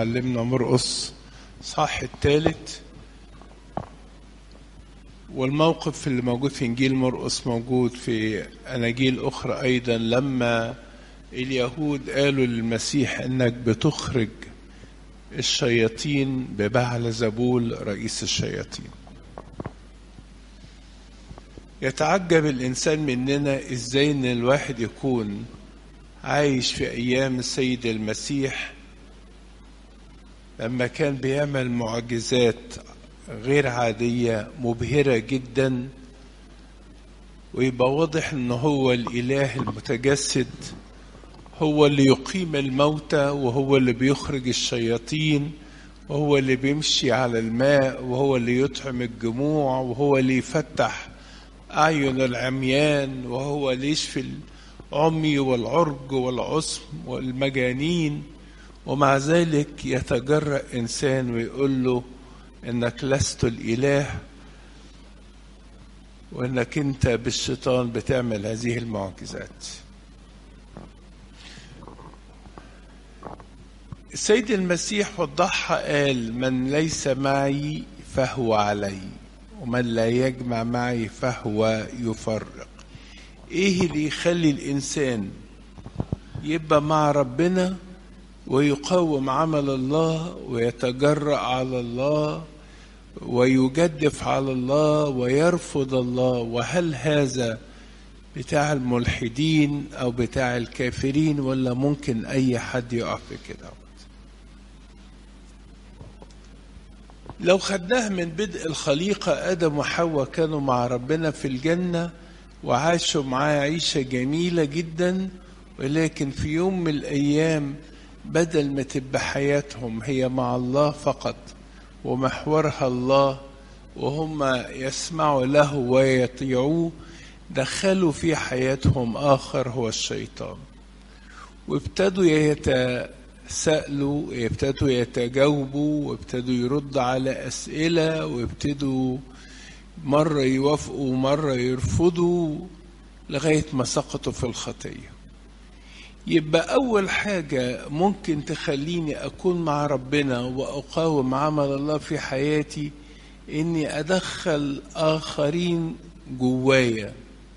علمنا مرقص صح الثالث والموقف اللي موجود في انجيل مرقص موجود في اناجيل اخرى ايضا لما اليهود قالوا للمسيح انك بتخرج الشياطين ببعل زبول رئيس الشياطين يتعجب الانسان مننا ازاي ان الواحد يكون عايش في ايام السيد المسيح لما كان بيعمل معجزات غير عادية مبهرة جدا ويبقى واضح ان هو الاله المتجسد هو اللي يقيم الموتى وهو اللي بيخرج الشياطين وهو اللي بيمشي على الماء وهو اللي يطعم الجموع وهو اللي يفتح أعين العميان وهو اللي يشفي العمي والعرج والعصم والمجانين ومع ذلك يتجرأ إنسان ويقول له إنك لست الإله وإنك أنت بالشيطان بتعمل هذه المعجزات السيد المسيح وضحها قال من ليس معي فهو علي ومن لا يجمع معي فهو يفرق ايه اللي يخلي الانسان يبقى مع ربنا ويقاوم عمل الله ويتجرأ على الله ويجدف على الله ويرفض الله وهل هذا بتاع الملحدين او بتاع الكافرين ولا ممكن اي حد يقع في كده لو خدناها من بدء الخليقة آدم وحواء كانوا مع ربنا في الجنة وعاشوا معاه عيشة جميلة جدا ولكن في يوم من الأيام بدل ما تبقى حياتهم هي مع الله فقط ومحورها الله وهم يسمعوا له ويطيعوه دخلوا في حياتهم آخر هو الشيطان وابتدوا يتساءلوا يبتدوا يتجاوبوا وابتدوا يرد على أسئلة وابتدوا مرة يوافقوا ومرة يرفضوا لغاية ما سقطوا في الخطية يبقى أول حاجة ممكن تخليني أكون مع ربنا وأقاوم عمل الله في حياتي إني أدخل آخرين جوايا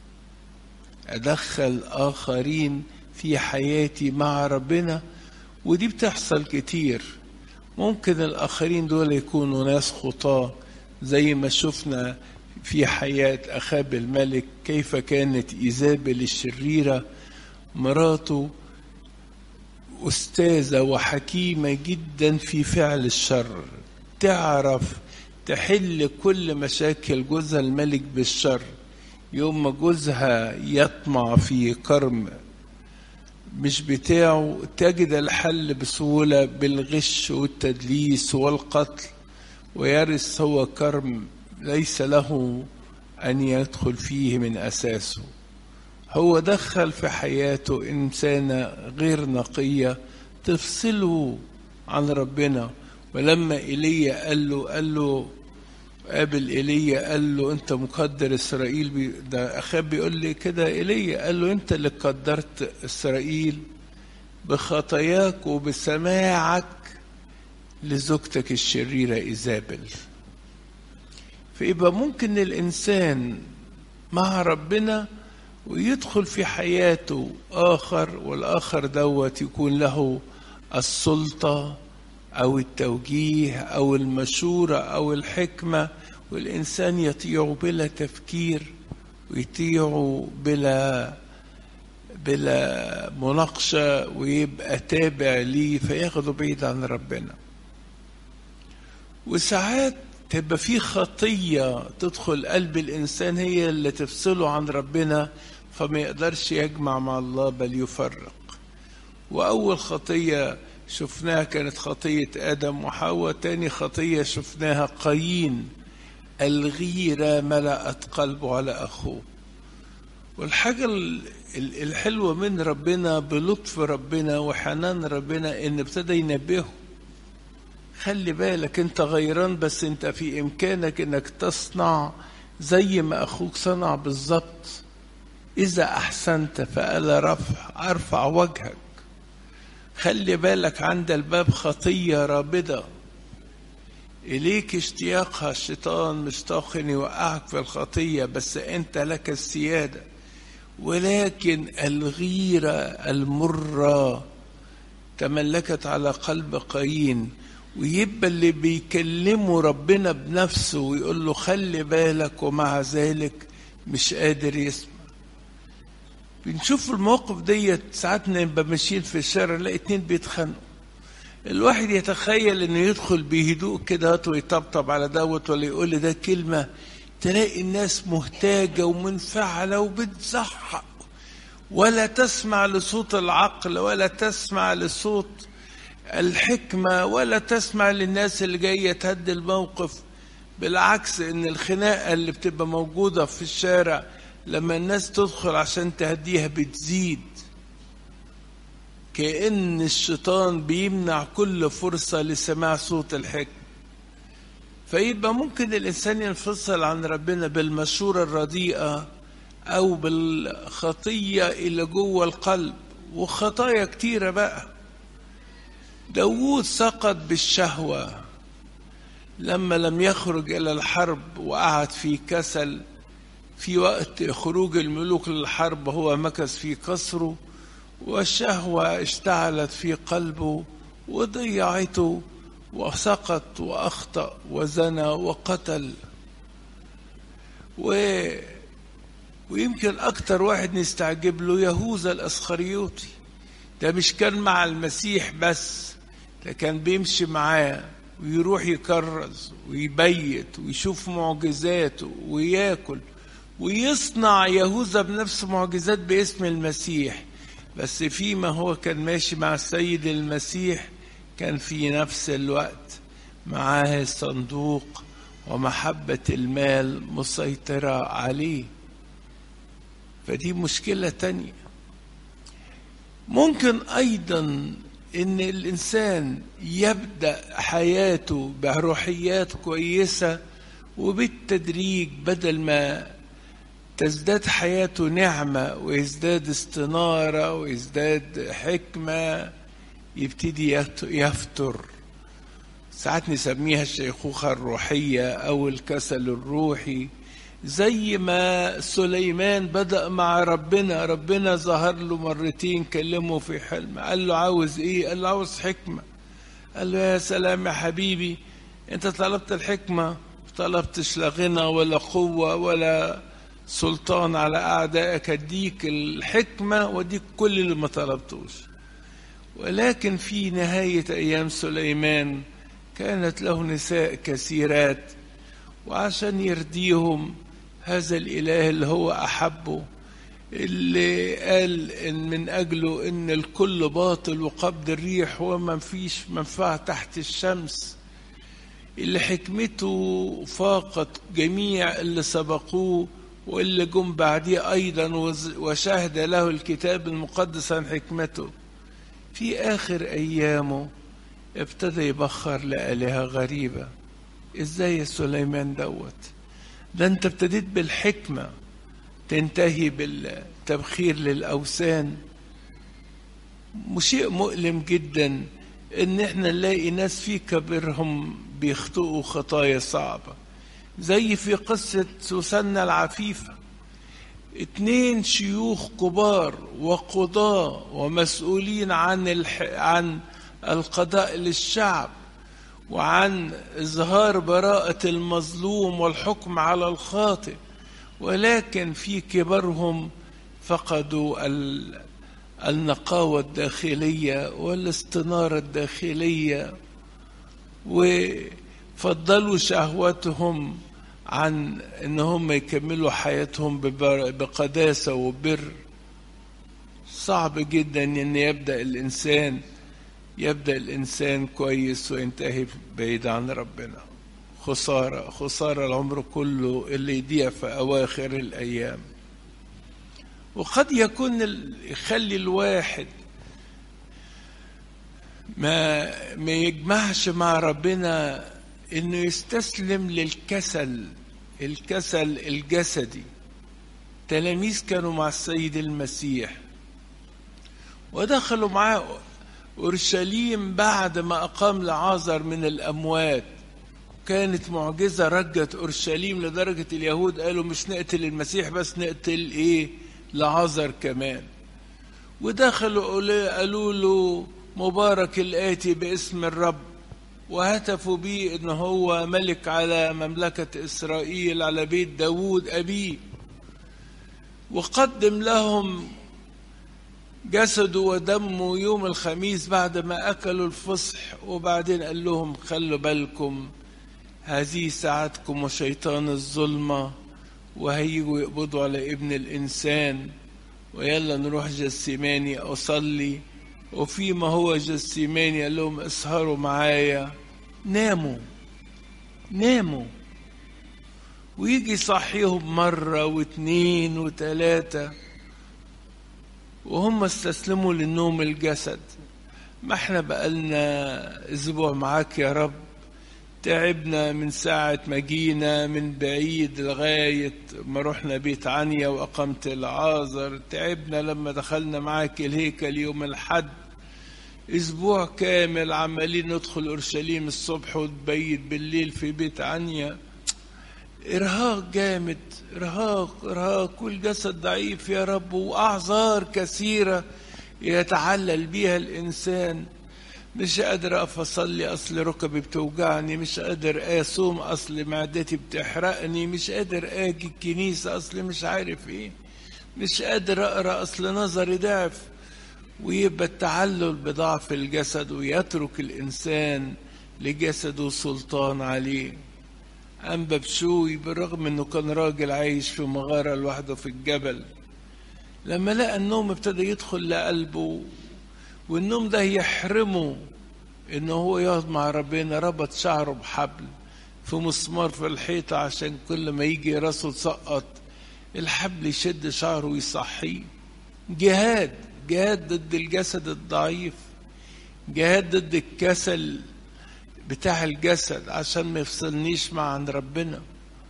أدخل آخرين في حياتي مع ربنا ودي بتحصل كتير ممكن الآخرين دول يكونوا ناس خطاة زي ما شفنا في حياة أخاب الملك كيف كانت إيزابل الشريرة مراته أستاذة وحكيمة جدا في فعل الشر تعرف تحل كل مشاكل جوزها الملك بالشر يوم ما جوزها يطمع في كرم مش بتاعه تجد الحل بسهولة بالغش والتدليس والقتل ويرث هو كرم ليس له أن يدخل فيه من أساسه هو دخل في حياته إنسانة غير نقية تفصله عن ربنا ولما إيليا قال له قال له قابل ايليا قال له انت مقدر اسرائيل بي ده اخاب بيقول لي كده ايليا قال له انت اللي قدرت اسرائيل بخطاياك وبسماعك لزوجتك الشريرة إيزابل فيبقى ممكن الإنسان مع ربنا ويدخل في حياته آخر والآخر دوت يكون له السلطة أو التوجيه أو المشورة أو الحكمة والإنسان يطيعه بلا تفكير ويطيعه بلا بلا مناقشة ويبقى تابع ليه فياخده بعيد عن ربنا وساعات تبقى في خطية تدخل قلب الإنسان هي اللي تفصله عن ربنا فما يقدرش يجمع مع الله بل يفرق وأول خطية شفناها كانت خطية آدم وحواء تاني خطية شفناها قايين الغيرة ملأت قلبه على أخوه والحاجة الحلوة من ربنا بلطف ربنا وحنان ربنا إن ابتدى ينبهه خلي بالك انت غيران بس انت في امكانك انك تصنع زي ما اخوك صنع بالظبط اذا احسنت فالا رفع ارفع وجهك خلي بالك عند الباب خطية رابضة إليك اشتياقها الشيطان مشتاق أن يوقعك في الخطية بس أنت لك السيادة ولكن الغيرة المرة تملكت على قلب قايين ويبقى اللي بيكلمه ربنا بنفسه ويقول له خلي بالك ومع ذلك مش قادر يسمع بنشوف المواقف ديت ساعات نبقى ماشيين في الشارع نلاقي اتنين بيتخانقوا الواحد يتخيل انه يدخل بهدوء كده ويطبطب على دوت ولا يقول ده كلمه تلاقي الناس مهتاجه ومنفعله وبتزحق ولا تسمع لصوت العقل ولا تسمع لصوت الحكمه ولا تسمع للناس اللي جايه تهدي الموقف بالعكس ان الخناقه اللي بتبقى موجوده في الشارع لما الناس تدخل عشان تهديها بتزيد كأن الشيطان بيمنع كل فرصة لسماع صوت الحكم فيبقى ممكن الإنسان ينفصل عن ربنا بالمشورة الرديئة أو بالخطية اللي جوه القلب وخطايا كتيرة بقى داوود سقط بالشهوة لما لم يخرج إلى الحرب وقعد في كسل في وقت خروج الملوك للحرب هو مكث في قصره والشهوة اشتعلت في قلبه وضيعته وسقط وأخطأ وزنى وقتل و... ويمكن أكتر واحد نستعجب له يهوذا الأسخريوطي ده مش كان مع المسيح بس ده كان بيمشي معاه ويروح يكرز ويبيت ويشوف معجزاته وياكل ويصنع يهوذا بنفسه معجزات باسم المسيح بس فيما هو كان ماشي مع السيد المسيح كان في نفس الوقت معاه الصندوق ومحبة المال مسيطرة عليه فدي مشكلة تانية ممكن أيضا إن الإنسان يبدأ حياته بروحيات كويسة وبالتدريج بدل ما تزداد حياته نعمة ويزداد استنارة ويزداد حكمة يبتدي يفتر ساعات نسميها الشيخوخة الروحية أو الكسل الروحي زي ما سليمان بدأ مع ربنا ربنا ظهر له مرتين كلمه في حلم قال له عاوز ايه قال له عاوز حكمة قال له يا سلام يا حبيبي انت طلبت الحكمة طلبتش لا غنى ولا قوة ولا سلطان على أعدائك أديك الحكمة وأديك كل اللي ما طلبتوش ولكن في نهاية أيام سليمان كانت له نساء كثيرات وعشان يرضيهم هذا الإله اللي هو أحبه اللي قال إن من أجله إن الكل باطل وقبض الريح وما فيش منفعة تحت الشمس اللي حكمته فاقت جميع اللي سبقوه واللي جم بعديه أيضا وشهد له الكتاب المقدس عن حكمته في آخر أيامه ابتدى يبخر لآلهة غريبة إزاي يا سليمان دوت ده أنت ابتديت بالحكمة تنتهي بالتبخير للأوثان شيء مؤلم جدا إن احنا نلاقي ناس في كبرهم بيخطئوا خطايا صعبة زي في قصة سوسنة العفيفة اتنين شيوخ كبار وقضاة ومسؤولين عن الح... عن القضاء للشعب وعن إظهار براءة المظلوم والحكم على الخاطئ ولكن في كبرهم فقدوا ال... النقاوة الداخلية والاستنارة الداخلية وفضلوا شهوتهم عن ان هم يكملوا حياتهم بقداسة وبر صعب جدا ان يبدأ الانسان يبدأ الانسان كويس وينتهي بعيد عن ربنا خسارة خسارة العمر كله اللي يضيع في اواخر الايام وقد يكون يخلي الواحد ما ما يجمعش مع ربنا انه يستسلم للكسل الكسل الجسدي تلاميذ كانوا مع السيد المسيح ودخلوا معاه أورشليم بعد ما أقام لعازر من الأموات كانت معجزة رجت أورشليم لدرجة اليهود قالوا مش نقتل المسيح بس نقتل إيه لعازر كمان ودخلوا قالوا له مبارك الآتي باسم الرب وهتفوا بيه إن هو ملك على مملكة إسرائيل على بيت داوود أبيه وقدم لهم جسده ودمه يوم الخميس بعد ما أكلوا الفصح وبعدين قال لهم خلوا بالكم هذه ساعتكم وشيطان الظلمة وهيجوا يقبضوا على ابن الإنسان ويلا نروح جسيماني أصلي وفيما هو جسيماني قال لهم اسهروا معايا ناموا ناموا ويجي يصحيهم مرة واتنين وتلاتة وهم استسلموا للنوم الجسد ما احنا بقالنا اسبوع معاك يا رب تعبنا من ساعة ما جينا من بعيد لغاية ما رحنا بيت عنيا وأقمت العازر تعبنا لما دخلنا معاك الهيكل يوم الحد أسبوع كامل عمالين ندخل أورشليم الصبح وتبيت بالليل في بيت عنيا إرهاق جامد إرهاق إرهاق والجسد ضعيف يا رب وأعذار كثيرة يتعلل بيها الإنسان مش قادر أقف أصلي أصل ركبي بتوجعني مش قادر أصوم أصل معدتي بتحرقني مش قادر أجي الكنيسة أصل مش عارف إيه مش قادر أقرأ أصل نظري ضعف ويبقى التعلل بضعف الجسد ويترك الإنسان لجسده سلطان عليه أنبا بشوي بالرغم أنه كان راجل عايش في مغارة لوحده في الجبل لما لقى النوم ابتدى يدخل لقلبه والنوم ده يحرمه انه هو يقعد مع ربنا ربط شعره بحبل في مسمار في الحيطة عشان كل ما يجي راسه تسقط الحبل يشد شعره ويصحيه جهاد جهاد ضد الجسد الضعيف جهاد ضد الكسل بتاع الجسد عشان ما يفصلنيش مع عن ربنا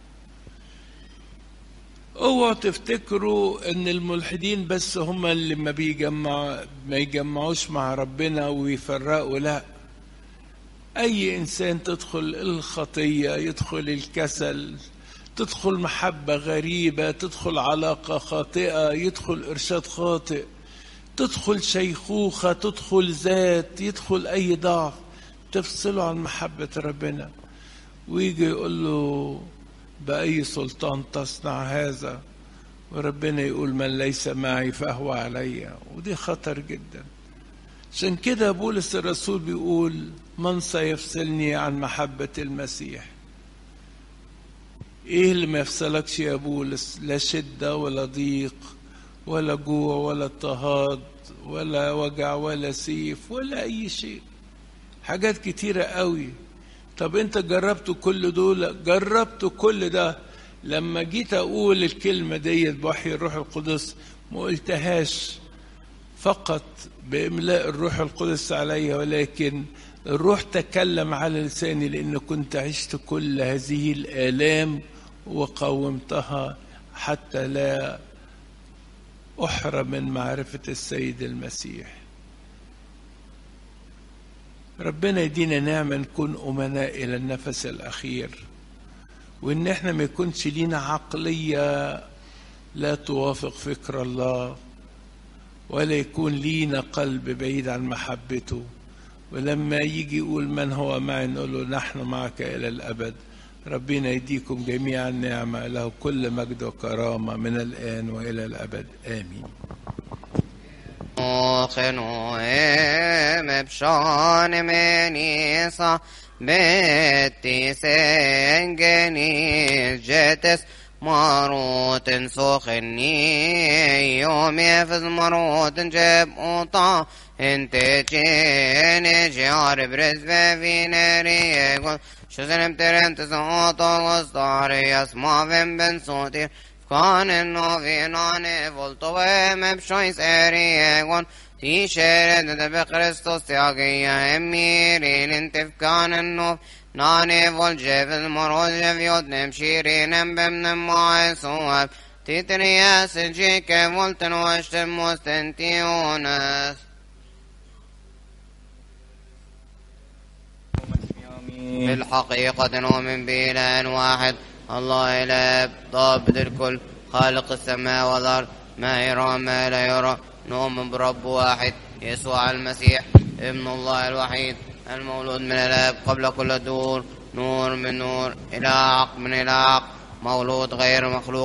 اوعوا تفتكروا ان الملحدين بس هم اللي ما بيجمع ما يجمعوش مع ربنا ويفرقوا لا اي انسان تدخل الخطيه يدخل الكسل تدخل محبه غريبه تدخل علاقه خاطئه يدخل ارشاد خاطئ تدخل شيخوخه تدخل ذات يدخل اي ضعف تفصله عن محبه ربنا ويجي يقول له بأي سلطان تصنع هذا وربنا يقول من ليس معي فهو علي ودي خطر جدا عشان كده بولس الرسول بيقول من سيفصلني عن محبة المسيح ايه اللي ما يفصلكش يا بولس لا شدة ولا ضيق ولا جوع ولا اضطهاد ولا وجع ولا سيف ولا اي شيء حاجات كتيرة قوي طب انت جربت كل دول جربت كل ده لما جيت اقول الكلمة ديت بوحي الروح القدس ما قلتهاش فقط بإملاء الروح القدس علي ولكن الروح تكلم على لساني لأن كنت عشت كل هذه الآلام وقاومتها حتى لا أحرم من معرفة السيد المسيح ربنا يدينا نعمة نكون أمناء إلى النفس الأخير وإن إحنا ما يكونش لينا عقلية لا توافق فكر الله ولا يكون لينا قلب بعيد عن محبته ولما يجي يقول من هو معي نقول له نحن معك إلى الأبد ربنا يديكم جميعا نعمة له كل مجد وكرامة من الآن وإلى الأبد آمين خنوهم بشان منيصة بيتي سنجني جتس ماروت سخني يوم يفز ماروت جب قطع انت جيني جار برز في ناري يقول شو زنب ترنت صوت الغصاري اسمع فين بن صوتي كان النوفينان فولتوه مبشوي سيريغون تيشيرد بكريستوس تياغيا اميرين انتف كان النوف ناني فولجيف المروج فيوت نمشيرين بمن معي سواب تيترياس جيك فولتن واشتم مستنتيونس بالحقيقة نؤمن بإله واحد الله إله ضابط الكل خالق السماء والأرض ما يرى ما لا يرى نؤمن برب واحد يسوع المسيح ابن الله الوحيد المولود من الآب قبل كل الدور نور من نور إله حق من إله حق مولود غير مخلوق